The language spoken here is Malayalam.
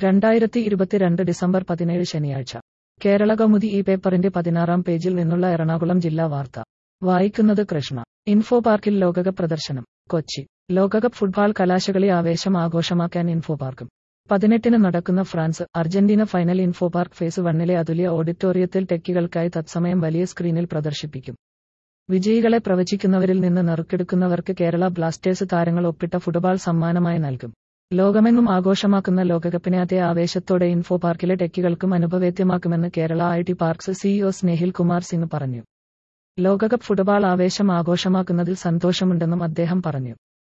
രണ്ടായിരത്തി ഇരുപത്തിരണ്ട് ഡിസംബർ പതിനേഴ് ശനിയാഴ്ച കേരള കൗമുദി ഈ പേപ്പറിന്റെ പതിനാറാം പേജിൽ നിന്നുള്ള എറണാകുളം ജില്ലാ വാർത്ത വായിക്കുന്നത് കൃഷ്ണ ഇൻഫോ പാർക്കിൽ ലോകകപ്പ് പ്രദർശനം കൊച്ചി ലോകകപ്പ് ഫുട്ബോൾ കലാശകളി ആവേശം ആഘോഷമാക്കാൻ ഇൻഫോ പാർക്കും പതിനെട്ടിന് നടക്കുന്ന France Argentina final Infopark phase വണ്ണിലെ അതുല്യ ഓഡിറ്റോറിയത്തിൽ ടെക്കികൾക്കായി തത്സമയം വലിയ സ്ക്രീനിൽ പ്രദർശിപ്പിക്കും വിജയികളെ പ്രവചിക്കുന്നവരിൽ നിന്ന് നറുക്കെടുക്കുന്നവർക്ക് കേരള ബ്ലാസ്റ്റേഴ്സ് താരങ്ങൾ ഒപ്പിട്ട ഫുട്ബോൾ സമ്മാനമായി നൽകും ലോകമെങ്ങും ആഘോഷമാക്കുന്ന ലോകകപ്പിനെ അതേ ആവേശത്തോടെ ഇൻഫോ പാർക്കിലെ ടെക്കികൾക്കും അനുഭവേദ്യമാക്കുമെന്ന് Kerala I T parks CEO Snehil Kumar Singh പറഞ്ഞു ലോകകപ്പ് ഫുട്ബോൾ ആവേശം ആഘോഷമാക്കുന്നതിൽ സന്തോഷമുണ്ടെന്നും അദ്ദേഹം പറഞ്ഞു